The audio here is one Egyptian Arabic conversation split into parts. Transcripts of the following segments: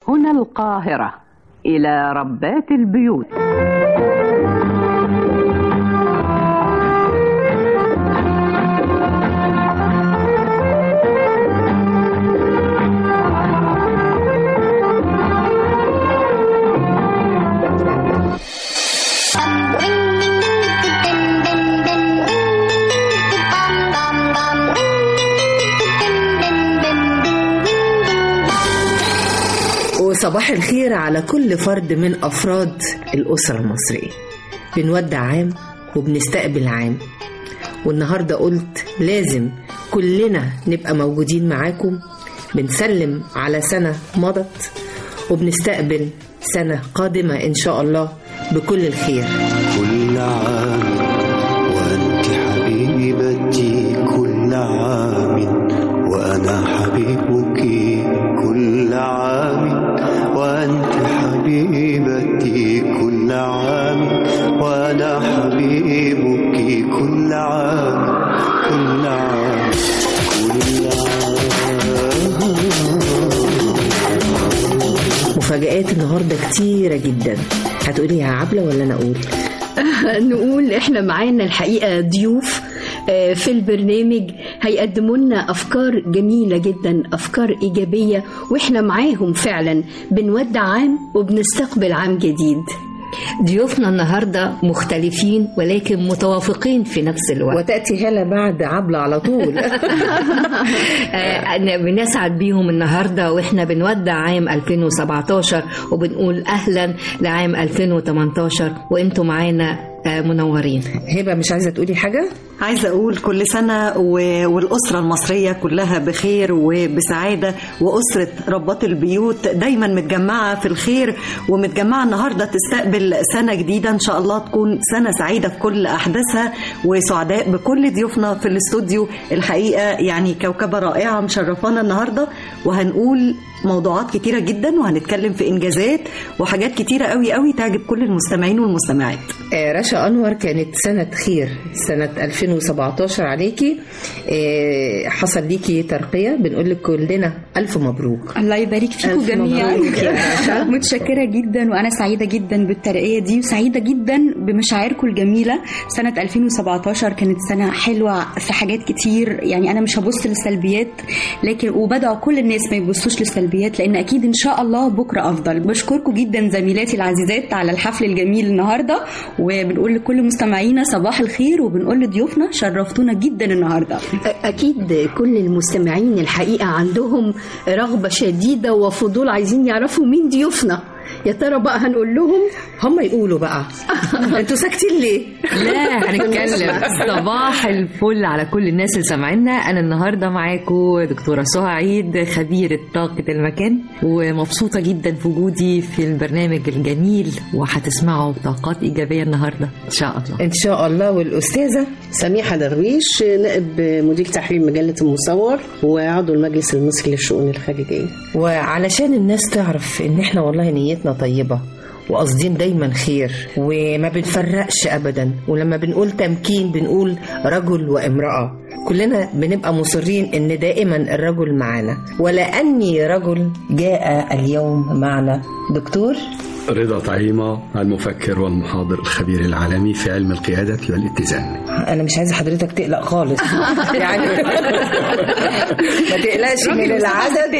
هنا القاهرة إلى ربات البيوت وصباح الخير على كل فرد من أفراد الأسرة المصرية بنودع عام وبنستقبل عام والنهاردة قلت لازم كلنا نبقى موجودين معاكم بنسلم على سنة مضت وبنستقبل سنة قادمة إن شاء الله بكل الخير كل عام وأنت حبيبتي كل عام وأنا حبيبك كل عام وأنت حبيبتي كل عام وأنا حبيبك كل عام كل عام كل عام مفاجآت النهاردة كتيرة جدا هتقولي يا عبلة ولا أنا أقول نقول احنا معانا الحقيقه ضيوف آه، في البرنامج هيقدموا لنا افكار جميله جدا افكار ايجابيه واحنا معاهم فعلا بنودع عام وبنستقبل عام جديد ضيوفنا النهاردة مختلفين ولكن متوافقين في نفس الوقت وتأتي هالة بعد عبلة على طول آه، أنا بنسعد بيهم النهاردة وإحنا بنودع عام 2017 وبنقول أهلا لعام 2018 وإنتوا معانا آه، منورين هبة مش عايزة تقولي حاجة عايزة أقول كل سنة و- والأسرة المصرية كلها بخير وبسعادة وأسرة ربات البيوت دايما متجمعة في الخير ومتجمعة النهاردة تستقبل سنة جديدة إن شاء الله تكون سنة سعيدة في كل أحداثها وسعداء بكل ضيوفنا في الاستوديو الحقيقة يعني كوكبة رائعة مشرفانا النهاردة وهنقول موضوعات كتيرة جدا وهنتكلم في إنجازات وحاجات كتيرة قوي قوي تعجب كل المستمعين والمستمعات آه، رشا أنور كانت سنة خير سنة 2017 عليكي آه، حصل ليكي ترقية بنقول لك كلنا ألف مبروك الله يبارك فيكم ألف جميعا مبروك يا باشا. متشكرة جدا وأنا سعيدة جدا بالترقية دي وسعيدة جدا بمشاعركم الجميلة سنة 2017 كانت سنة حلوة في حاجات كتير يعني أنا مش هبص للسلبيات لكن وبدعو كل الناس ما يبصوش للسلبيات لأن أكيد إن شاء الله بكرة أفضل بشكركم جدا زميلاتي العزيزات على الحفل الجميل النهاردة وبنقول لكل مستمعينا صباح الخير وبنقول لضيوفنا شرفتونا جدا النهارده اكيد كل المستمعين الحقيقه عندهم رغبه شديده وفضول عايزين يعرفوا مين ضيوفنا يا ترى بقى هنقول لهم هم يقولوا بقى انتوا ساكتين ليه لا هنتكلم صباح الفل على كل الناس اللي سامعينا انا النهارده معاكم دكتوره سهى عيد خبيره طاقه المكان ومبسوطه جدا في وجودي في البرنامج الجميل وهتسمعوا طاقات ايجابيه النهارده ان شاء الله إن شاء الله والأستاذة سميحة درويش نائب مدير تحرير مجلة المصور وعضو المجلس المصري للشؤون الخارجية وعلشان الناس تعرف ان احنا والله نيتنا طيبة وقاصدين دايما خير وما بنفرقش ابدا ولما بنقول تمكين بنقول رجل وامرأة كلنا بنبقى مصرين ان دائما الرجل معانا ولاني رجل جاء اليوم معنا دكتور رضا طعيمة المفكر والمحاضر الخبير العالمي في علم القيادة والاتزان انا مش عايزه حضرتك تقلق خالص يعني ما تقلقش من العدد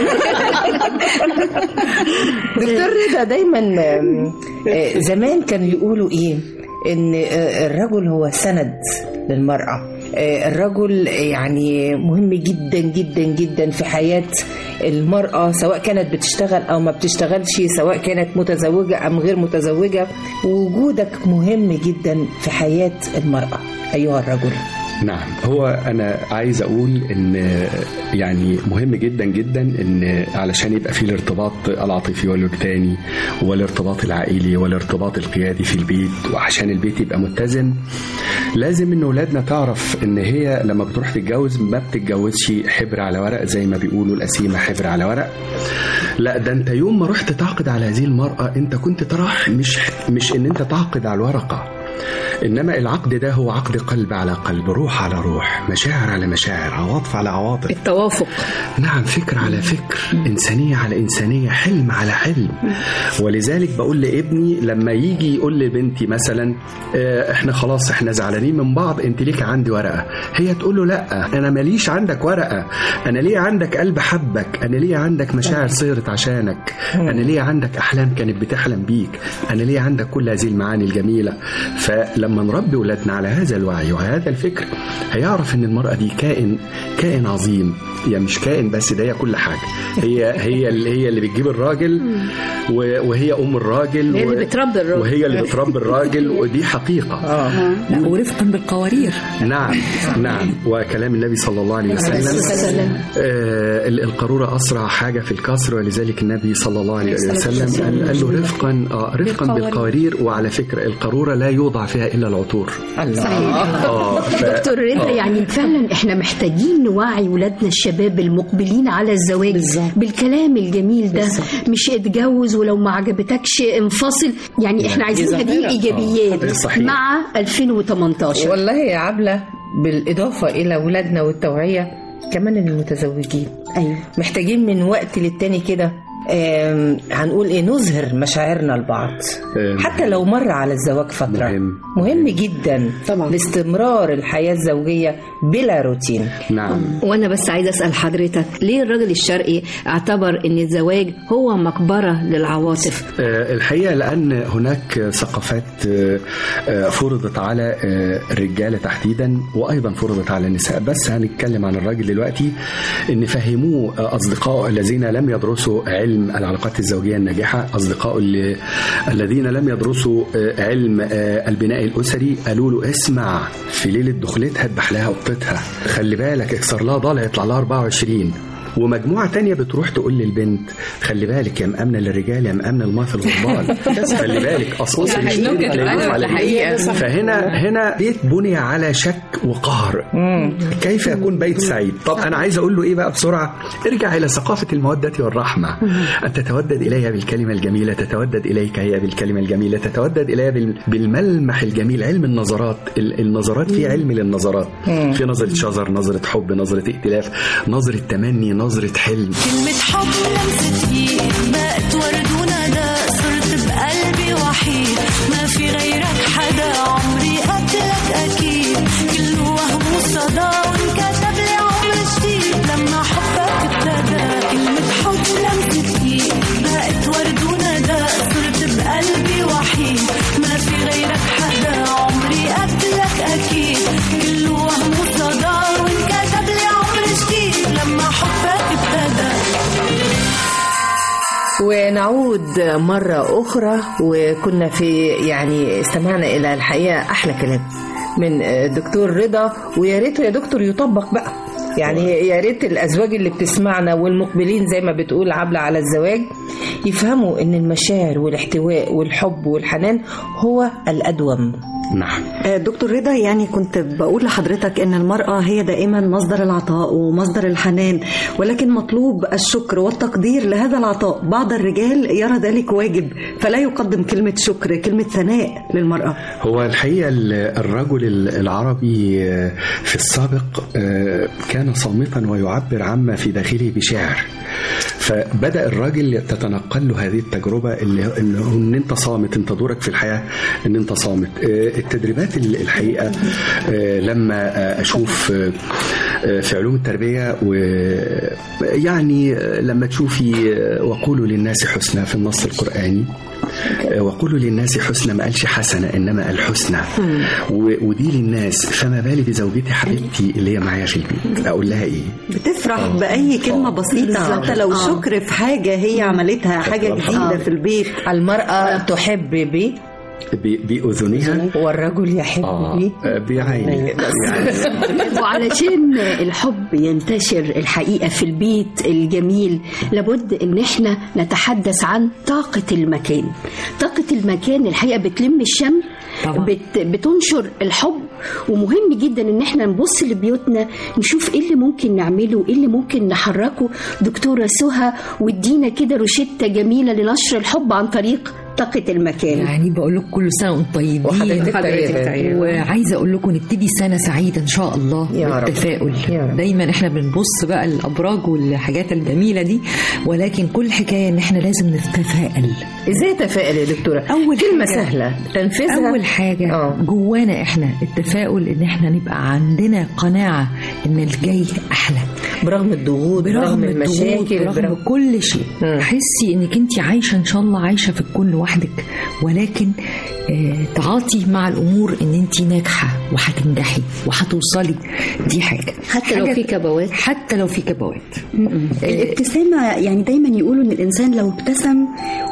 دكتور رضا دايما آم، آه، زمان كانوا يقولوا ايه ان آه، الرجل هو سند للمرأة آه، الرجل يعني مهم جدا جدا جدا في حياة المرأة سواء كانت بتشتغل أو ما بتشتغلش سواء كانت متزوجة أم غير متزوجة وجودك مهم جدا في حياة المرأة أيها الرجل نعم هو أنا عايز أقول إن يعني مهم جدا جدا إن علشان يبقى في الارتباط العاطفي والوجداني والارتباط العائلي والارتباط القيادي في البيت وعشان البيت يبقى متزن لازم إن أولادنا تعرف إن هي لما بتروح تتجوز ما بتتجوزش حبر على ورق زي ما بيقولوا القسيمة حبر على ورق لا ده أنت يوم ما رحت تعقد على هذه المرأة أنت كنت تراح مش مش إن أنت تعقد على الورقة انما العقد ده هو عقد قلب على قلب روح على روح مشاعر على مشاعر عواطف على عواطف التوافق نعم فكر على فكر إنسانية على إنسانية حلم على حلم ولذلك بقول لابني لما يجي يقول لبنتي مثلا آه، احنا خلاص احنا زعلانين من بعض انت ليك عندي ورقة هي تقول له لا انا ماليش عندك ورقة انا ليه عندك قلب حبك انا ليه عندك مشاعر صغرت عشانك انا ليه عندك احلام كانت بتحلم بيك انا ليه عندك كل هذه المعاني الجميلة فلما نربي ولادنا على هذا الوعي وهذا الفكر هيعرف ان المرأة دي كائن كائن عظيم هي مش كائن بس ده هي كل حاجة هي هي اللي هي اللي بتجيب الراجل و- وهي ام الراجل هي و- اللي بتربي الراجل. وهي اللي بتربي الراجل ودي حقيقة لا ورفقا بالقوارير نعم نعم وكلام النبي صلى الله عليه وسلم آه ال- القارورة أسرع حاجة في الكسر ولذلك النبي صلى الله عليه وسلم قال, قال له رفقا آه رفقا بالقوارير وعلى فكرة القارورة لا يوضع فيها إلا العطور آه ف- دكتور رضا آه. يعني فعلا احنا محتاجين نوعي ولادنا الشباب المقبلين على الزواج بالظبط. بالكلام الجميل ده مش اتجوز ولو ما عجبتكش انفصل يعني احنا عايزين هذه آه، الايجابيات صحيح. مع 2018 والله يا عبلة بالإضافة إلى ولادنا والتوعية كمان المتزوجين ايوه محتاجين من وقت للتاني كده آم، هنقول ايه نظهر مشاعرنا لبعض آم. حتى لو مر على الزواج فترة مهم. مهم جدا طبعا. لاستمرار الحياة الزوجية بلا روتين نعم وانا بس عايزه اسال حضرتك ليه الراجل الشرقي اعتبر ان الزواج هو مقبره للعواطف آه، الحقيقة لأن هناك ثقافات آه، آه، فرضت على آه، الرجالة تحديدا وأيضا فرضت على النساء بس هنتكلم عن الراجل دلوقتي إن فهموه آه، أصدقائه الذين لم يدرسوا علم العلاقات الزوجية الناجحة أصدقائه اللي الذين لم يدرسوا آه، علم آه، البناء الأسري قالوا له اسمع في ليلة دخلتها اذبح لها قطتها خلي بالك اكسر لها ضلع يطلع لها 24 ومجموعة تانية بتروح تقول للبنت خلي بالك يا مأمنة للرجال يا مأمنة الماء في الغربال خلي بالك أصوص يعني الشتير نكت لا يضيف أدب على الحقيقة. الإيد. فهنا هنا بيت بني على شك وقهر كيف يكون بيت سعيد طب أنا عايز أقول له إيه بقى بسرعة ارجع إلى ثقافة المودة والرحمة أن تتودد إليها بالكلمة الجميلة تتودد إليك هي بالكلمة الجميلة تتودد إليها بال- بالملمح الجميل علم النظرات ال- النظرات في علم للنظرات في نظرة شجر نظرة حب نظرة ائتلاف نظرة تمني نظرة حلم كلمة حب لمست ايد بقت ورد وندى صرت بقلبي وحيد ما في غيرك حدا عمري قتلك اكيد كله وهم وصدى وانكتب لي عمر جديد لما حبك ابتدى كلمة حب لمست ايد بقت ورد وندى صرت بقلبي وحيد ما في غيرك حدا عمري قتلك اكيد كله وهم وصدى وانكتب لي عمر جديد لما حبك ابتدى ونعود مرة أخرى وكنا في يعني استمعنا إلى الحقيقة أحلى كلام من الدكتور رضا ويا ريته يا دكتور يطبق بقى يعني يا ريت الأزواج اللي بتسمعنا والمقبلين زي ما بتقول عبلة على الزواج يفهموا إن المشاعر والاحتواء والحب والحنان هو الأدوم نعم آه، دكتور رضا يعني كنت بقول لحضرتك ان المرأة هي دائما مصدر العطاء ومصدر الحنان ولكن مطلوب الشكر والتقدير لهذا العطاء بعض الرجال يرى ذلك واجب فلا يقدم كلمة شكر كلمة ثناء للمرأة هو الحقيقة ال- الرجل ال- العربي آه، في السابق آه، كان صامتا ويعبر عما في داخله بشعر فبدأ الراجل تتنقل له هذه التجربة اللي اللي هو ان انت صامت انت دورك في الحياة ان انت صامت آه، التدريبات ال- الحقيقة آه، لما آه، اشوف آه، آه، في علوم التربية ويعني لما تشوفي آه، وقولوا للناس حسنى في النص القرآني وقولوا للناس حسنى ما قالش حسنة إنما قال حسنى و- ودي للناس فما بالي بزوجتي حبيبتي اللي هي معايا في البيت أقول لها إيه بتفرح آه. بأي كلمة بسيطة حتى لو آه. شكر في حاجة هي عملتها حاجة جديدة في البيت المرأة تحب ب ب- بأذنها والرجل يحب آه ب آه، بعيني يعني وعلشان الحب ينتشر الحقيقة في البيت الجميل لابد ان احنا نتحدث عن طاقة المكان طاقة المكان الحقيقة بتلم الشمل طبعا. بت بتنشر الحب ومهم جدا ان احنا نبص لبيوتنا نشوف ايه اللي ممكن نعمله وايه اللي ممكن نحركه دكتورة سهى وادينا كده روشتة جميلة لنشر الحب عن طريق طاقة المكان يعني بقول لكم كل سنه وانتم طيبين وحضرتك طيبة. وعايزه اقول لكم نبتدي سنه سعيده ان شاء الله يا رب. بالتفاؤل يا رب. دايما احنا بنبص بقى الابراج والحاجات الجميله دي ولكن كل الحكايه ان احنا لازم نتفائل ازاي تفائل يا دكتوره أول كلمه حاجة- سهله تنفيذها اول حاجه آه. جوانا احنا التفاؤل ان احنا نبقى عندنا قناعه ان الجاي احلى برغم الضغوط برغم المشاكل برغم برغم كل شيء مم. حسي انك انت عايشه ان شاء الله عايشه في الكون لوحدك ولكن آه تعاطي مع الامور ان انت ناجحه وهتنجحي وهتوصلي دي حاجه حتى لو حاجة- في كبوات حتى لو في كبوات الابتسامة يعني دايما يقولوا ان الانسان لو ابتسم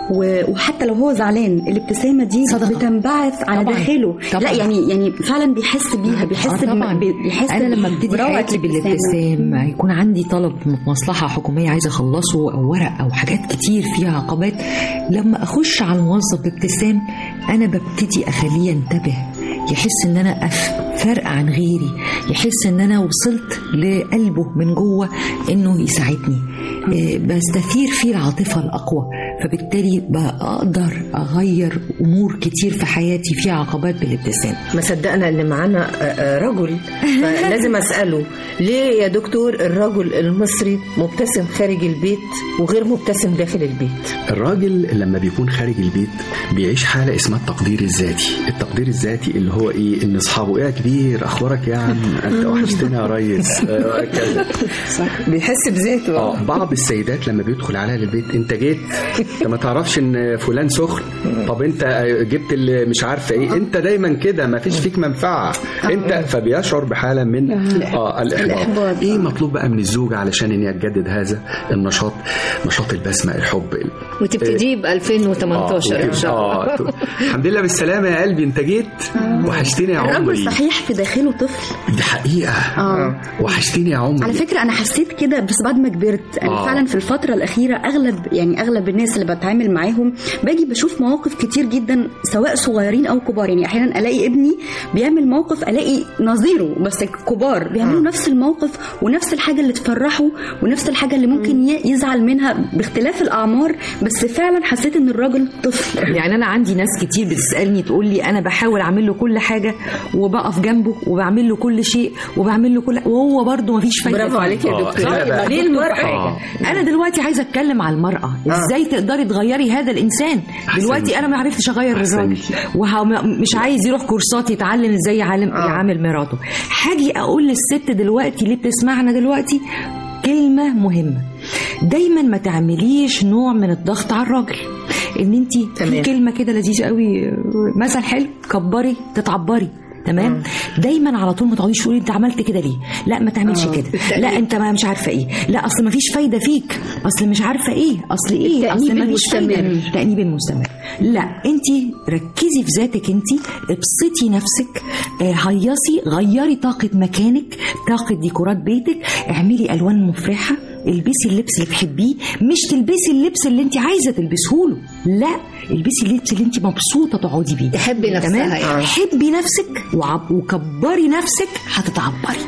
و- وحتى لو هو زعلان الابتسامة دي صدقة. بتنبعث على طبعاً. داخله طبعاً. لا يعني يعني فعلا بيحس بيها بيحس آه طبعا بم- بيحس انا لما ابتدي بروعة حياتي بالابتسام يكون عندي طلب من مصلحه حكوميه عايزه اخلصه او ورق او حاجات كتير فيها عقبات لما اخش على الموظف بابتسام انا ببتدي اخليه ينتبه يحس ان انا أف- فرق عن غيري يحس ان انا وصلت لقلبه من جوه انه يساعدني إيه، بستثير فيه العاطفه الاقوى فبالتالي بقدر اغير امور كتير في حياتي فيها عقبات بالابتسام ما صدقنا ان معانا آه، آه، رجل فلازم اساله ليه يا دكتور الرجل المصري مبتسم خارج البيت وغير مبتسم داخل البيت الراجل لما بيكون خارج البيت بيعيش حالة اسمها التقدير الذاتي التقدير الذاتي اللي هو ايه ان اصحابه ايه يا كبير اخبارك يا عم انت وحشتني يا ريس آه، كذا صح بيحس بذاته اه بعض السيدات لما بيدخل عليها للبيت انت جيت انت ما تعرفش ان فلان سخن طب انت جبت اللي مش عارفه ايه انت دايما كده ما فيش فيك منفعه انت فبيشعر بحاله من اه الاحباط ايه مطلوب بقى من الزوجه علشان ان هي تجدد هذا النشاط نشاط البسمه الحب وتبتدي ب 2018 ان شاء الله اه الحمد لله بالسلامه يا قلبي انت جيت وحشتني يا الرجل عمري صحيح في داخله طفل دي حقيقه اه وحشتني يا عمري على فكرة أنا حسيت كده بس بعد ما كبرت أنا آه. آه. فعلا في الفترة الأخيرة أغلب يعني أغلب الناس اللي بتعامل معاهم باجي بشوف مواقف كتير جدا سواء صغيرين أو كبار يعني أحيانا ألاقي ابني بيعمل موقف ألاقي نظيره بس كبار بيعملوا آه. نفس الموقف ونفس الحاجة اللي تفرحه ونفس الحاجة اللي ممكن ي- يزعل منها باختلاف الأعمار بس فعلا حسيت إن الراجل طفل يعني انا عندي ناس كتير بتسالني تقول لي انا بحاول اعمل له كل حاجه وبقف جنبه وبعمل له كل شيء وبعمل له كل وهو برضه ما فيش فايده برافو فيه. عليك يا آه، دكتور هنا بقى. ليه المرأة آه. انا دلوقتي عايزه اتكلم على المراه ازاي تقدري تغيري هذا الانسان دلوقتي انا ما عرفتش اغير الراجل أحسنتي. ومش عايز يروح كورسات يتعلم ازاي يعلم يعامل مراته هاجي اقول للست دلوقتي اللي بتسمعنا دلوقتي كلمه مهمه دايما ما تعمليش نوع من الضغط على الراجل ان انت في تمام. كلمه كده لذيذه قوي مثل حلو كبري تتعبري تمام دايما على طول ما تقعديش تقولي انت عملت كده ليه لا ما تعملش كده لا انت ما مش عارفه ايه لا اصل ما فيش فايده فيك اصل مش عارفه ايه اصل ايه التأنيب اصل ما فيش المستمر. فايده التأنيب المستمر لا انت ركزي في ذاتك انت ابسطي نفسك آه، هيصي غيري طاقة مكانك طاقة ديكورات بيتك اعملي الوان مفرحة البسي اللبس اللي بتحبيه مش تلبسي اللبس اللي انت عايزه تلبسه له لا البسي اللبس اللي انت مبسوطه تقعدي بيه تحبي نفسها تمام يعني. حبي نفسك وعب- وكبري نفسك هتتعبري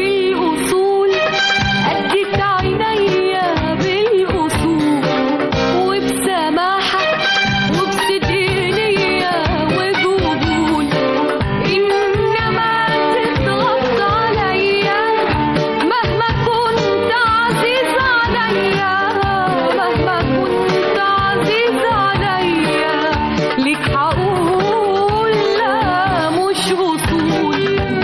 بالأصول أديت عينيا بالأصول وبسماحة وبصدقية وجبول إنما تضغط عليا مهما كنت عزيز عليا مهما كنت عزيز عليا ليك هقول لا مش أصول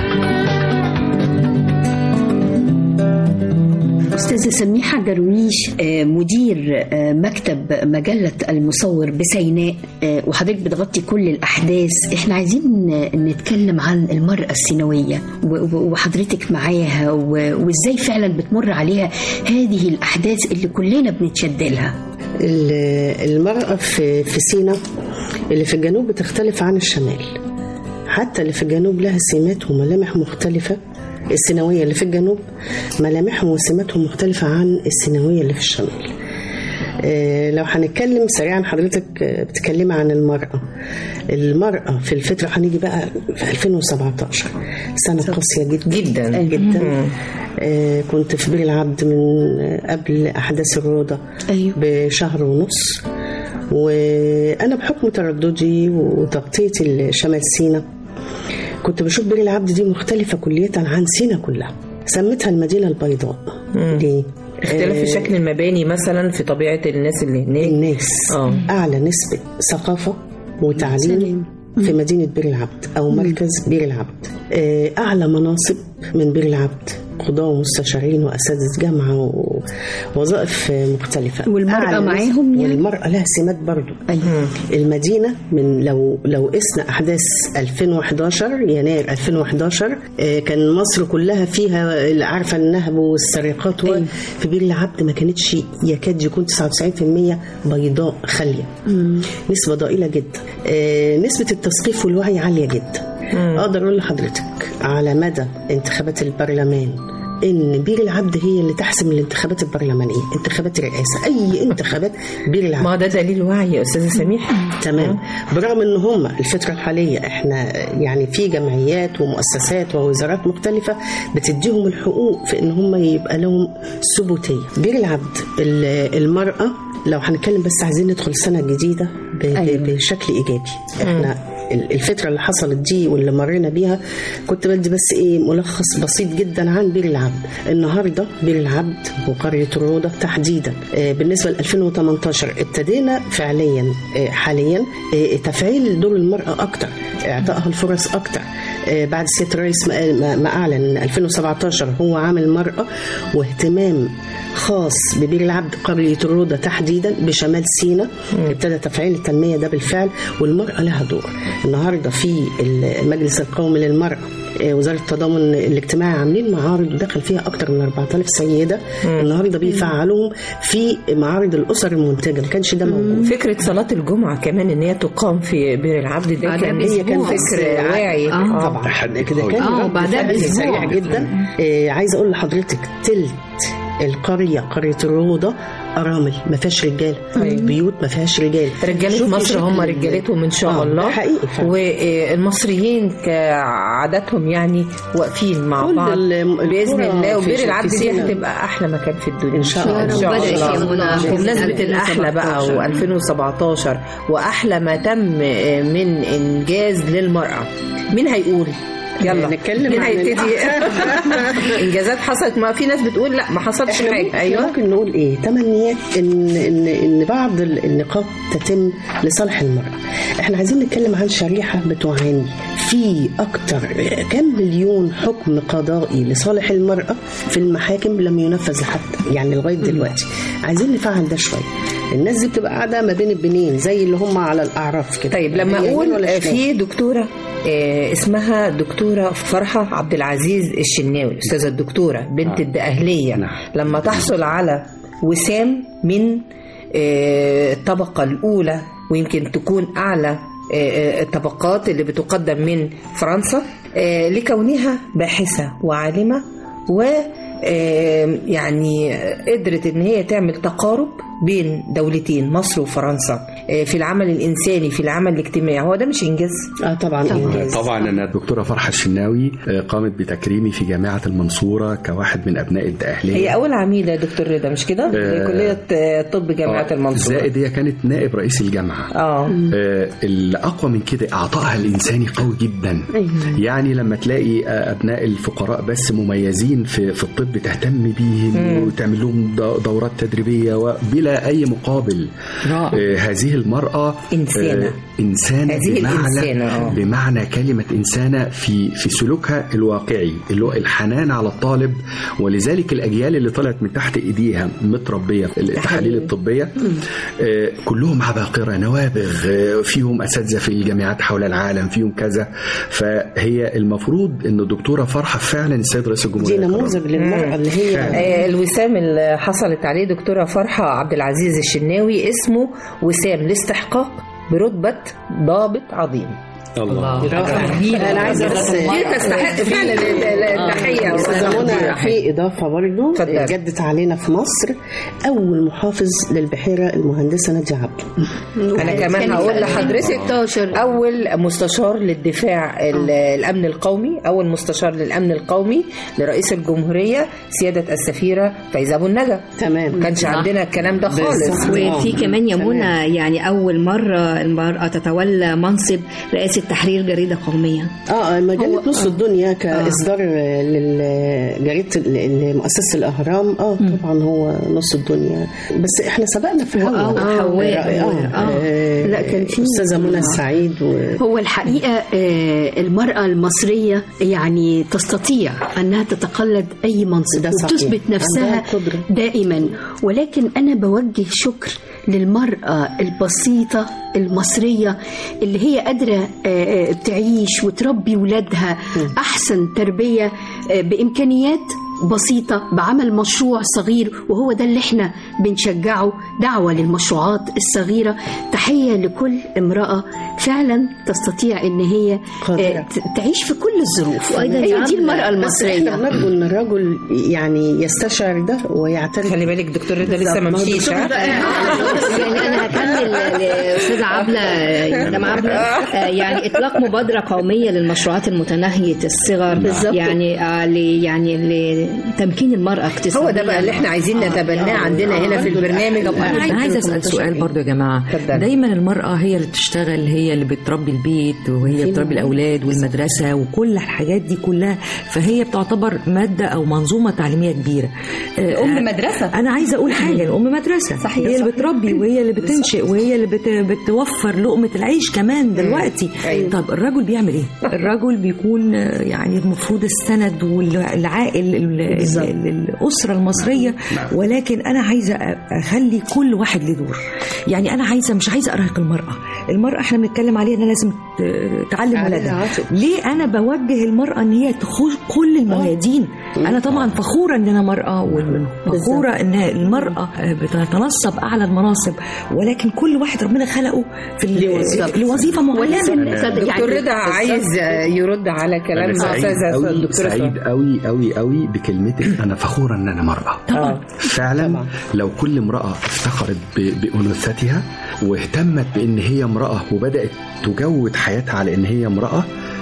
أستاذة سميحة درويش آه، مدير آه، مكتب مجلة المصور بسيناء آه، وحضرتك بتغطي كل الأحداث احنا عايزين آه، نتكلم عن المرأة السينوية و- و- وحضرتك معاها و- وازاي فعلا بتمر عليها هذه الأحداث اللي كلنا بنتشد لها ال- المرأة في في سينا اللي في الجنوب بتختلف عن الشمال حتى اللي في الجنوب لها سمات وملامح مختلفة السيناوية اللي في الجنوب ملامحهم وسماتهم مختلفة عن السيناوية اللي في الشمال آه، لو هنتكلم سريعا حضرتك آه، بتتكلمي عن المرأة المرأة في الفترة هنيجي بقى في 2017 سنة قاسية جدا جدا جدا آه، كنت في بير العبد من آه، قبل أحداث الروضة أيوه. بشهر ونص وانا بحكم ترددي وتغطيه شمال سيناء كنت بشوف بير العبد دي مختلفه كليا عن سيناء كلها سميتها المدينه البيضاء ليه اختلاف في شكل المباني مثلا في طبيعه الناس اللي هناك الناس اه اعلى نسبه ثقافه وتعليم في مدينه بير العبد او مركز بير العبد آه، اعلى مناصب من بير العبد قضاة ومستشارين وأساتذة جامعة ووظائف مختلفة والمرأة أعلى نسبة- معاهم يعني؟ والمرأة لها سمات برضو أيوة. المدينة من لو لو قسنا أحداث 2011 يناير 2011 آه، كان مصر كلها فيها اللي عارفة النهب والسرقات و- في بير العبد ما كانتش يكاد يكون 99% بيضاء خالية نسبة ضئيلة جدا آه، نسبة التثقيف والوعي عالية جدا أقدر أقول لحضرتك على مدى انتخابات البرلمان ان بير العبد هي اللي تحسم الانتخابات البرلمانيه انتخابات الرئاسه اي انتخابات بير العبد ما ده دليل وعي يا استاذه سميح تمام برغم ان هم الفتره الحاليه احنا يعني في جمعيات ومؤسسات ووزارات مختلفه بتديهم الحقوق في ان هم يبقى لهم ثبوتيه بير العبد ال- المراه لو هنتكلم بس عايزين ندخل السنه الجديده ب- ب- أيوة. بشكل ايجابي احنا ال- الفترة اللي حصلت دي واللي مرينا بيها كنت بدي بس ايه ملخص بسيط جدا عن بير العبد النهارده بير العبد وقرية الروضة تحديدا آه، بالنسبة ل 2018 ابتدينا فعليا آه، حاليا آه، تفعيل دور المرأة أكتر إعطائها الفرص أكتر آه، بعد سيادة الرئيس ما- ما ما أعلن إن 2017 هو عام المرأة واهتمام خاص ببير العبد قرية الروضة تحديدا بشمال سيناء ابتدى تفعيل التنمية ده بالفعل والمرأة لها دور النهاردة في المجلس القومي للمرأة آه، وزارة التضامن الاجتماعي عاملين معارض ودخل فيها أكتر من 4000 سيدة النهاردة بيفعلوهم في معارض الأسر المنتجة ما كانش ده موجود فكره صلاه الجمعه كمان ان هي تقام في بير العبد ده آه، ده كان بأسبوع. هي كان فكر واعي آه. طبعا تحدي كده قوي. كان آه، رد بعدها فعل بأسبوع. سريع جدا آه عايزه اقول لحضرتك تلت القريه قريه الروضه ارامل ما فيهاش رجاله بيوت ما فيهاش رجال رجاله شوفي مصر شكل هم ال- رجالتهم ان شاء آه، الله ده حقيقي فعلا. والمصريين كعاداتهم يعني واقفين مع كل بعض ال- باذن القرى الله في- وبير في العبد دي سينا. هتبقى احلى مكان في الدنيا إن شاء الله. ان شاء بدأت يا منى الله في بمناسبه الاحلى بقى 2017. و2017 واحلى ما تم من انجاز للمراه مين هيقول يلا نتكلم مين عن هيبتدي انجازات حصلت ما في ناس بتقول لا ما حصلش احنا حاجه ممكن, ايوه ممكن نقول ايه تمنيات ان ان ان بعض ال- النقاط تتم لصالح المراه احنا عايزين نتكلم عن شريحه بتعاني في اكتر كم مليون حكم قضائي لصالح المراه في المحاكم لم ينفذ حتى يعني لغايه دلوقتي عايزين نفعل ده شويه الناس دي بتبقى قاعده ما بين البنين زي اللي هم على الاعراف كده طيب لما لا يمين اقول ولا آه، شمال. في دكتوره آه، اسمها دكتورة فرحة عبد العزيز الشناوي أستاذة الدكتورة بنت نعم. الدقهلية نعم. لما تحصل على وسام من آه، الطبقة الأولى ويمكن تكون أعلى آه، آه، الطبقات اللي بتقدم من فرنسا آه، لكونها باحثة وعالمة و آه، يعني قدرت ان هي تعمل تقارب بين دولتين مصر وفرنسا آه، في العمل الانساني في العمل الاجتماعي هو ده مش انجاز اه طبعا إنجاز. طبعا انا الدكتوره فرحه الشناوي آه، قامت بتكريمي في جامعه المنصوره كواحد من ابناء الدقهليه هي اول عميده يا دكتور رضا مش كده آه. كليه آه، طب جامعه آه، المنصوره زائد هي كانت نائب رئيس الجامعه اه آه، الأقوى من كده إعطائها الإنساني قوي جدا يعني لما تلاقي آه، أبناء الفقراء بس مميزين في, في الطب تهتم بيهم وتعمل لهم دو- دورات تدريبية وبلا أي مقابل رائع. آه، هذه المرأة إنسانة. آه، إنسانة هذه بمعنى الإنسانة، آه. بمعنى كلمة إنسانة في في سلوكها الواقعي اللي هو الحنان على الطالب ولذلك الأجيال اللي طلعت من تحت إيديها متربية التحاليل الطبية آه، كلهم عباقرة نوابغ آه، فيهم أساتذة في الجامعات حول العالم فيهم كذا فهي المفروض أن الدكتورة فرحة فعلا السيد رئيس الجمهورية دي نموذج للمراه اللي هي آه، الوسام اللي حصلت عليه دكتوره فرحه عبد العزيز الشناوي اسمه وسام الاستحقاق برتبه ضابط عظيم الله انا عايزه بس دي تستحق فعلا التحيه استاذه منى في اضافه برضه اتفضل. جدت علينا في مصر اول محافظ للبحيره المهندسه ناديه عبده انا كمان هقول لحضرتك 16 اول مستشار للدفاع ال- الامن القومي اول مستشار للامن القومي لرئيس الجمهوريه سياده السفيره فايزه ابو النجا تمام كانش عندنا الكلام ده خالص وفي كمان يا منى يعني اول مره المراه تتولى منصب رئاسه تحرير جريده قوميه اه مجله نص الدنيا كاصدار لجريده مؤسسه الاهرام اه طبعا هو نص الدنيا بس احنا سبقنا في آه، هوا وحواء. آه، آه، لا، كان في- استاذه منى السعيد و... هو الحقيقة آه، المرأة المصرية يعني تستطيع أنها تتقلد أي منصب ده صحيح. وتثبت نفسها عندها القدرة. دائما ولكن أنا بوجه شكر للمرأة البسيطة المصرية اللي هي قادرة آه، آه، تعيش وتربي ولادها أحسن تربية آه، بإمكانيات بسيطة بعمل مشروع صغير وهو ده اللي احنا بنشجعه دعوة للمشروعات الصغيرة تحية لكل امرأة فعلا تستطيع ان هي قادرة. آه، ت- تعيش في كل الظروف وأيضاً هي دي عاملة- المرأة بس احنا المصرية بنرجو ان الرجل يعني يستشعر ده ويعترف خلي بالك دكتور رضا لسه ما مشيش ها؟ يعني انا هكمل لاستاذه عبله مدام عبله آه، يعني اطلاق مبادره قوميه للمشروعات المتناهيه الصغر بالظبط. يعني آه، ل- يعني لتمكين المراه اقتصاديا هو ده بقى اللي احنا عايزين نتبناه عندنا هنا في البرنامج انا عايزه اسال سؤال برضو يا جماعه اتفضل. دايما المراه هي اللي بتشتغل هي اللي بتربي البيت وهي بتربي الاولاد والمدرسه وكل الحاجات دي كلها فهي بتعتبر ماده او منظومه تعليميه كبيره آه، أم آه، مدرسة. انا عايزه اقول حاجه الام مدرسه صحيح. هي اللي بتربي وهي اللي بتنشئ وهي اللي بت بتوفر لقمه العيش كمان دلوقتي أيوة. طب الرجل بيعمل ايه الرجل بيكون آه، يعني المفروض السند والعائل ال- ال- ال- الاسره المصريه ولكن انا عايزه أ- اخلي كل واحد له دور يعني انا عايزه مش عايزه ارهق المراه المراه احنا بنتكلم عليها انها لازم ت- تعلم عليها ولادها عاتق. ليه انا بوجه المراه ان هي تخش كل الميادين انا طبعا فخوره ان انا مراه وفخوره ان المراه بتتنصب اعلى المناصب ولكن كل واحد ربنا خلقه في ال- لوظيفة. لوظيفه معينه دكتور رضا عايز يرد على كلام انا سعيد استاذه قوي الدكتوره سعيد قوي قوي قوي بكلمتك انا فخوره ان انا مراه طبعا فعلا لو كل امرأة افتخرت ب- بأنوثتها واهتمت بأن هي امرأة وبدأت تجود حياتها على أن هي امرأة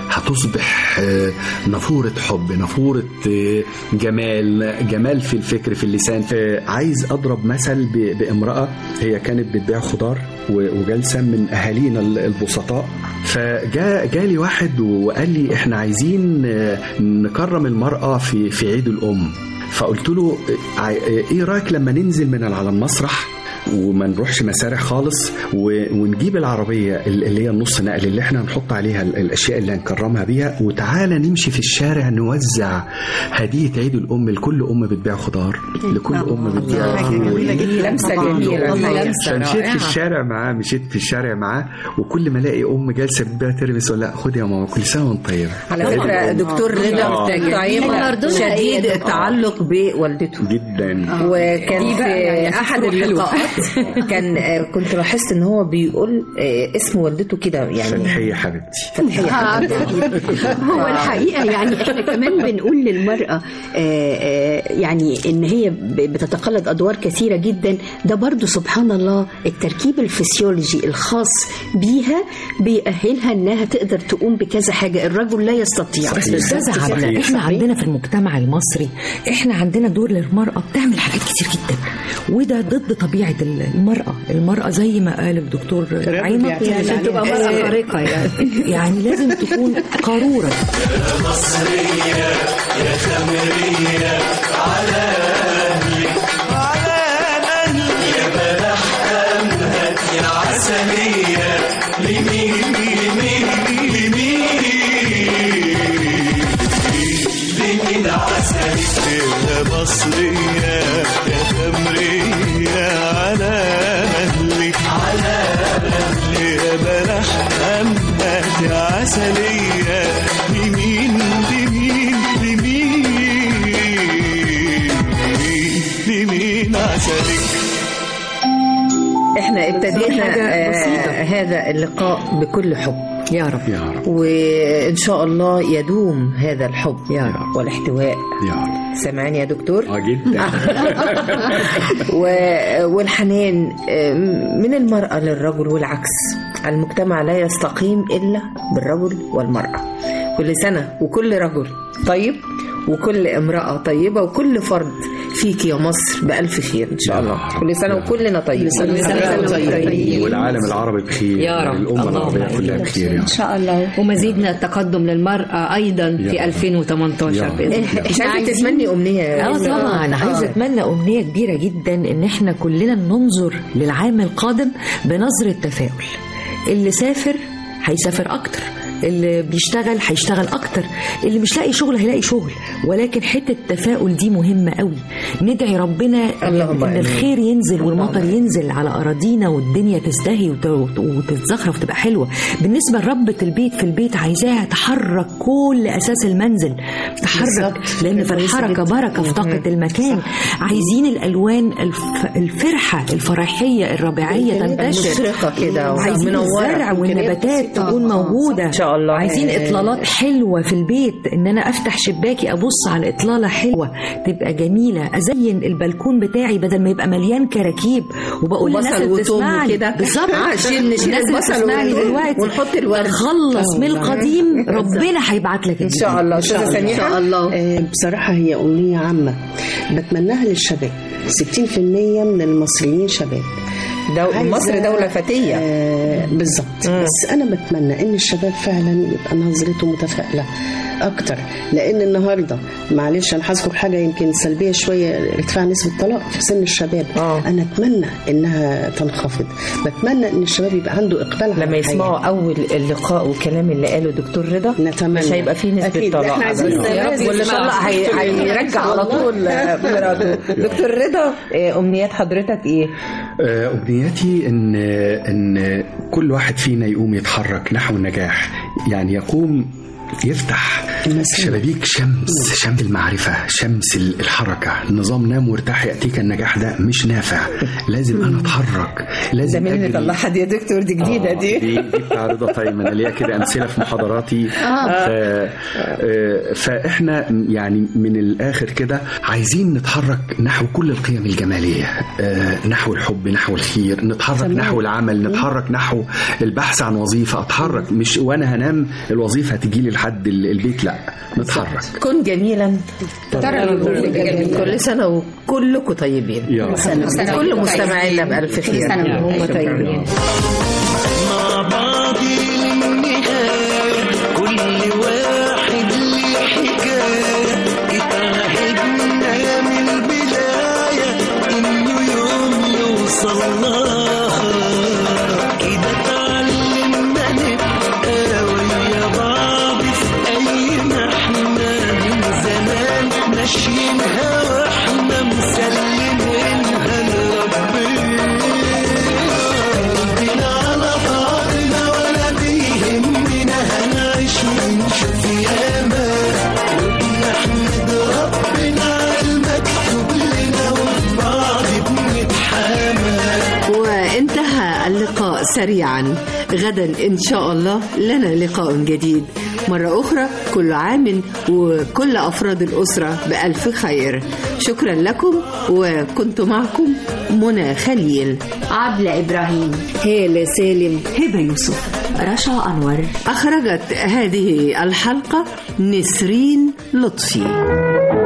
هتصبح آه، نافورة حب نافورة آه، جمال جمال في الفكر في اللسان عايز أضرب مثل ب- بامرأة هي كانت بتبيع خضار و- وجالسة من أهالينا ال- البسطاء فجاء جالي واحد وقال لي احنا عايزين آه، نكرم المرأة في في عيد الأم فقلت له ع- ايه رايك لما ننزل من على المسرح وما نروحش مسارح خالص و- ونجيب العربيه ال- اللي هي النص نقل اللي احنا هنحط عليها ال- الاشياء اللي هنكرمها بيها وتعالى نمشي في الشارع نوزع هديه عيد الام لكل ام بتبيع خضار لكل ام بتبيع فول. لمسه جميله والله الحقيقة. لمسه فمشيت في رائعه الشارع معاه مشيت في الشارع معاه وكل ما الاقي ام جالسه بتبيع ترمس ولا لا خد يا ماما كل سنه وانت طيبه على فكره دكتور رضا آه. طيب برضه شديد هي- التعلق بوالدته جدا وكان في يعني احد فكرة حلوة. اللقاءات كان آه، كنت لاحظت ان هو بيقول آه، اسم والدته كده يعني فتحيه حبيبتي فتحيه هو الحقيقة يعني احنا كمان بنقول للمرأة آه، آه، يعني ان هي ب- بتتقلد ادوار كثيرة جدا ده برضو سبحان الله التركيب الفسيولوجي الخاص بيها بيأهلها انها تقدر تقوم بكذا حاجة الرجل لا يستطيع بس استاذه عبله صحيح. احنا عندنا في المجتمع المصري احنا عندنا دور للمراه بتعمل حاجات كتير جدا وده ضد طبيعه المراه المراه زي ما قال الدكتور عيمه بيعتمد يعني عليها. تبقى مرأة خارقة يعني يعني لازم تكون قاروره يا مصرية يا خمرية على أهلك على أهلي يا بلح أمهات يا عسلية لمين لمين لمين لمين عسلك احنا ابتدينا حاجة آه، بسيطة. هذا اللقاء بكل حب يا رب يا رب وان شاء الله يدوم هذا الحب يا رب. والاحتواء يا رب سامعني يا دكتور اه جدا و- والحنان آه، من المرأة للرجل والعكس المجتمع لا يستقيم إلا بالرجل والمرأة كل سنة وكل رجل طيب وكل امرأة طيبة وكل فرد فيك يا مصر بألف خير إن شاء الله كل سنة وكلنا طيبين كل سنة وأنتم طيبين. والعالم العربي بخير يا رب. الأمة اللهم العربية كلها بخير يا ان رب شاء الله ومزيد من التقدم للمرأة أيضا يا في رب. 2018 يا رب. بإذن الله مش عايزة تتمني أمنية يا اه إسراء؟ طبعا انا عايزه اتمنى امنيه كبيره جدا ان احنا كلنا ننظر للعام القادم بنظره تفاؤل اللي سافر هيسافر اكتر اللي بيشتغل هيشتغل اكتر اللي مش لاقي شغل هيلاقي شغل ولكن حته التفاؤل دي مهمه قوي ندعي ربنا اللهم ان آمين. الخير ينزل والمطر ينزل على اراضينا والدنيا تزدهي وت- وتتزخرف وتبقى حلوه بالنسبه لربة البيت في البيت عايزاها تحرك كل اساس المنزل تحرك بالظبط. لان في كويسة الحركه جدا. بركه في طاقه المكان عايزين الالوان الف... الفرحه الفرحيه الربيعيه تنتشر مشرقة كده عايزين ومنورة. الزرع والنباتات تكون موجوده إن شاء الله. عايزين آه. اطلالات حلوه في البيت ان انا افتح شباكي ابص على اطلاله حلوه تبقى جميله ازين البلكون بتاعي بدل ما يبقى مليان كراكيب وبقول للناس وبصل اللي وتوم بتسمعني وكده. بالظبط آه، شيل- نشيل الناس اللي البصل بتسمعني ون- دلوقتي ونحط الورد. تخلص من القديم ربنا هيبعت لك إن شاء الله أستاذة إن شاء سميحة الله آه، بصراحة هي أمنية عامة بتمناها للشباب 60% من المصريين شباب دو... عايزة- مصر دولة فتية آه بالظبط بس انا بتمنى ان الشباب فعلا يبقى نظرته متفائله اكتر لان النهارده معلش انا هذكر حاجه يمكن سلبيه شويه ارتفاع نسبه الطلاق في سن الشباب آه. انا اتمنى انها تنخفض بتمنى ان الشباب يبقى عنده اقبال على لما الحياة. يسمعوا اول اللقاء والكلام اللي قاله دكتور رضا نتمنى. مش هيبقى فيه نسبة أكيد. طلاق إحنا عايزين أبداً. يا رب زواج ولا ان شاء الله هي- هيرجع على طول مراته دكتور رضا آه، امنيات حضرتك ايه؟ آه، أمنياتي إن إن كل واحد فينا يقوم يتحرك نحو النجاح يعني يقوم يفتح شبابيك شمس شمس المعرفة شمس الحركة النظام نام وارتاح يأتيك النجاح ده مش نافع لازم أنا أتحرك ده لازم مين اللي أجري. طلعها دي يا دكتور دي جديدة آه، دي دي دي بتاع رضا طيب انا ليا كده امثله في محاضراتي ف... آه، فاحنا يعني من الاخر كده عايزين نتحرك نحو كل القيم الجماليه آه، نحو الحب نحو الخير نتحرك نحو العمل نتحرك نحو البحث عن وظيفه اتحرك مش وانا هنام الوظيفه هتجي لي لحد ال- البيت لا نتحرك كن جميلا ترى كل سنة وكلكم طيبين يا رب كل مستمعينا بألف خير سنة هم طيبين مع بعض للنهاية كل واحد ليه حكاية اتعهدنا من البداية إنه يوم يوصل لها كده اتعلمنا نبقى ويا بعض في أي محنة من زمان ماشيينها واحنا مسلمينها لربنا قلبنا على بعضنا ولا بيهمنا هنعيش ونشوف ياما وبنحمد ربنا على المكتوب لنا وفي بعض بنتحامى وانتهى اللقاء سريعا غدا إن شاء الله لنا لقاء جديد مرة أخرى كل عام وكل أفراد الأسرة بألف خير شكرا لكم وكنت معكم منى خليل عبلة إبراهيم هالة سالم هبه يوسف رشا انور أخرجت هذه الحلقة نسرين لطفي